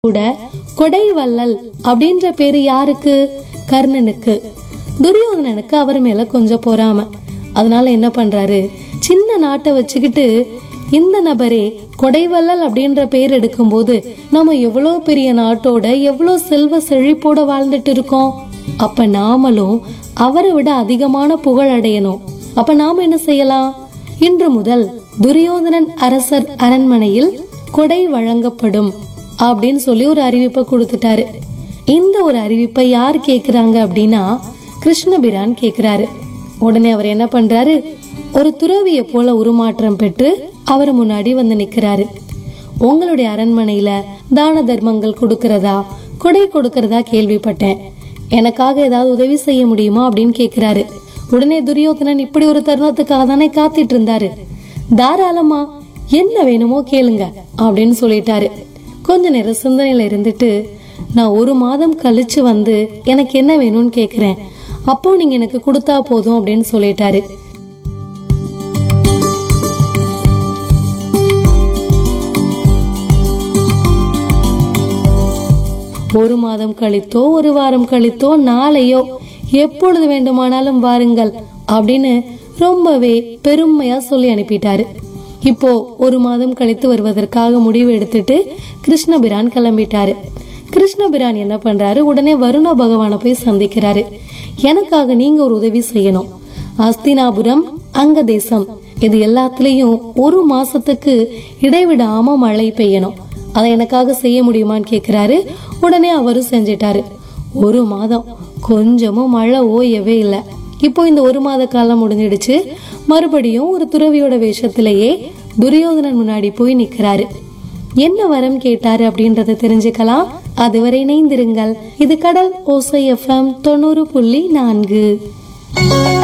கூட கொடைவள்ளல் அப்படின்ற பேரு யாருக்கு கர்ணனுக்கு துரியோதனனுக்கு அவர் மேல கொஞ்சம் பொறாம அதனால என்ன பண்றாரு சின்ன நாட்டை வச்சுக்கிட்டு இந்த நபரே கொடைவள்ளல் அப்படின்ற பேர் எடுக்கும்போது நம்ம எவ்வளவு பெரிய நாட்டோட எவ்வளவு செல்வ செழிப்போட வாழ்ந்துட்டு இருக்கோம் அப்ப நாமளும் அவரை விட அதிகமான புகழ் அடையணும் அப்ப நாம என்ன செய்யலாம் இன்று முதல் துரியோதனன் அரசர் அரண்மனையில் கொடை வழங்கப்படும் அப்படின்னு சொல்லி ஒரு அறிவிப்பை கொடுத்துட்டாரு இந்த ஒரு அறிவிப்பை யார் கேக்குறாங்க அப்படின்னா கிருஷ்ணபிரான் கேக்குறாரு உடனே அவர் என்ன பண்றாரு ஒரு துறவிய போல உருமாற்றம் பெற்று அவர் முன்னாடி வந்து நிக்கிறாரு உங்களுடைய அரண்மனையில தான தர்மங்கள் கொடுக்கறதா கொடை கொடுக்கறதா கேள்விப்பட்டேன் எனக்காக ஏதாவது உதவி செய்ய முடியுமா அப்படின்னு கேக்குறாரு உடனே துரியோதனன் இப்படி ஒரு தருணத்துக்காக தானே காத்துட்டு இருந்தாரு தாராளமா என்ன வேணுமோ கேளுங்க அப்படின்னு சொல்லிட்டாரு கொஞ்ச நேரம் சிந்தனையில இருந்துட்டு நான் ஒரு மாதம் கழிச்சு வந்து எனக்கு என்ன வேணும்னு கேக்குறேன் அப்போ நீங்க எனக்கு கொடுத்தா போதும் அப்படின்னு சொல்லிட்டாரு ஒரு மாதம் கழித்தோ ஒரு வாரம் கழித்தோ நாளையோ எப்பொழுது வேண்டுமானாலும் வாருங்கள் அப்படின்னு ரொம்பவே பெருமையா சொல்லி அனுப்பிட்டாரு இப்போ ஒரு மாதம் கழித்து வருவதற்காக முடிவு எடுத்துட்டு கிருஷ்ணபிரான் கிளம்பிட்டாரு கிருஷ்ணபிரான் என்ன பண்றாரு உடனே வருண பகவானை போய் சந்திக்கிறாரு எனக்காக நீங்க ஒரு உதவி செய்யணும் அஸ்தினாபுரம் அங்க தேசம் இது எல்லாத்துலயும் ஒரு மாசத்துக்கு இடைவிடாம மழை பெய்யணும் அதை எனக்காக செய்ய முடியுமான்னு கேக்குறாரு உடனே அவரும் செஞ்சிட்டாரு ஒரு மாதம் கொஞ்சமும் மழை ஓயவே இல்லை இப்போ இந்த ஒரு மாத காலம் முடிஞ்சிடுச்சு மறுபடியும் ஒரு துறவியோட வேஷத்திலேயே துரியோதனன் முன்னாடி போய் நிக்கிறாரு என்ன வரம் கேட்டாரு அப்படின்றத தெரிஞ்சுக்கலாம் அதுவரை இணைந்திருங்கள் இது கடல் ஓசை எஃப்எம் தொண்ணூறு புள்ளி நான்கு